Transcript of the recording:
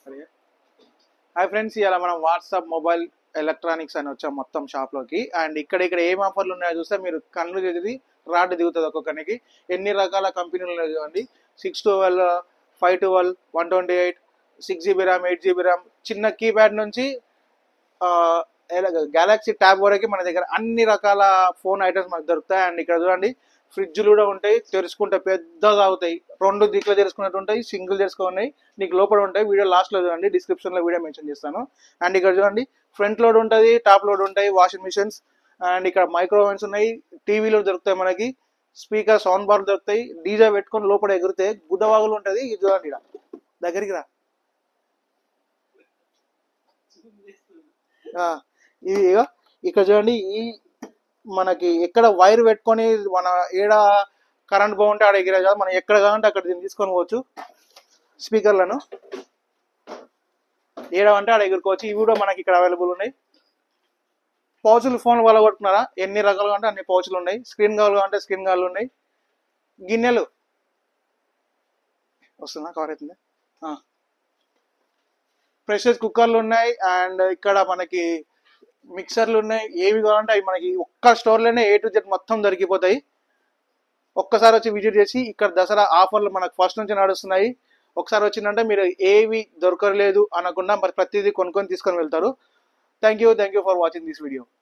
సరే hi friends ఇలా మనం వాట్సాప్ మొబైల్ ఎలక్ట్రానిక్స్ అని వచ్చాం మొత్తం షాప్లోకి అండ్ ఇక్కడ ఇక్కడ ఏం ఆఫర్లు ఉన్నాయో చూస్తే మీరు కళ్ళు చేసి రాడ్ దిగుతుంది ఒక్కొక్కరికి ఎన్ని రకాల కంపెనీలు ఉన్నాయో చూడండి six twelve five twelve one twenty eight six GB RAM eight GB RAM చిన్న కీప్యాడ్ నుంచి గెలాక్సీ ట్యాబ్ వరకు మన దగ్గర అన్ని రకాల ఫోన్ ఐటమ్స్ మనకు దొరుకుతాయి అండ్ ఇక్కడ చూడండి ఫ్రిడ్జ్లు కూడా ఉంటాయి తెరుచుకుంటే పెద్దగా అవుతాయి రెండు దిక్కులు తెరుచుకున్నట్టు ఉంటాయి సింగిల్ తెరుచుకున్నాయి నీకు లోపల ఉంటాయి వీడియో లాస్ట్లో చూడండి డిస్క్రిప్షన్లో వీడియో మెన్షన్ చేస్తాను అండ్ ఇక్కడ చూడండి ఫ్రంట్ లోడ్ ఉంటుంది టాప్ లోడ్ ఉంటాయి వాషింగ్ మిషన్స్ అండ్ ఇక్కడ మైక్రోవేవ్స్ ఉన్నాయి టీవీలు దొరుకుతాయి మనకి స్పీకర్ సౌండ్ బార్ దొరుకుతాయి డీజే పెట్టుకొని లోపల ఎగిరితే గుడ్డవాగులు ఉంటుంది ఇది చూడండి ఇక్కడ దగ్గరికి రా ఆ, ఇది ఇగో ఇక్కడ చూడండి ఈ మనకి ఎక్కడ వైర్ పెట్టుకొని మన ఏడ కరెంట్ బాగుంటే ఆడ ఎగిరే కాదు మనం ఎక్కడ కావాలంటే అక్కడ దీన్ని తీసుకొని పోవచ్చు స్పీకర్లను ఏడ అంటే ఆడ ఎగురుకోవచ్చు ఇవి కూడా మనకి ఇక్కడ అవైలబుల్ ఉన్నాయి పౌచులు ఫోన్ వాళ్ళ కొట్టుకున్నారా ఎన్ని రకాలుగా అంటే అన్ని పౌచులు ఉన్నాయి స్క్రీన్ కావాలి అంటే స్క్రీన్ కావాలి ఉన్నాయి గిన్నెలు వస్తుందా కవర్ అవుతుంది ప్రెషర్ కుక్కర్లు ఉన్నాయి అండ్ ఇక్కడ మనకి మిక్సర్లు ఉన్నాయి ఏవి కావాలంటే అవి మనకి ఒక్క స్టోర్లోనే ఏ టు జెడ్ మొత్తం దొరికిపోతాయి ఒక్కసారి వచ్చి విజిట్ చేసి ఇక్కడ దసరా ఆఫర్లు మనకు ఫస్ట్ నుంచి నడుస్తున్నాయి ఒకసారి వచ్చిందంటే మీరు ఏవి దొరకలేదు అనకుండా మరి ప్రతిదీ కొనుక్కొని తీసుకొని వెళ్తారు thank you thank you for watching this video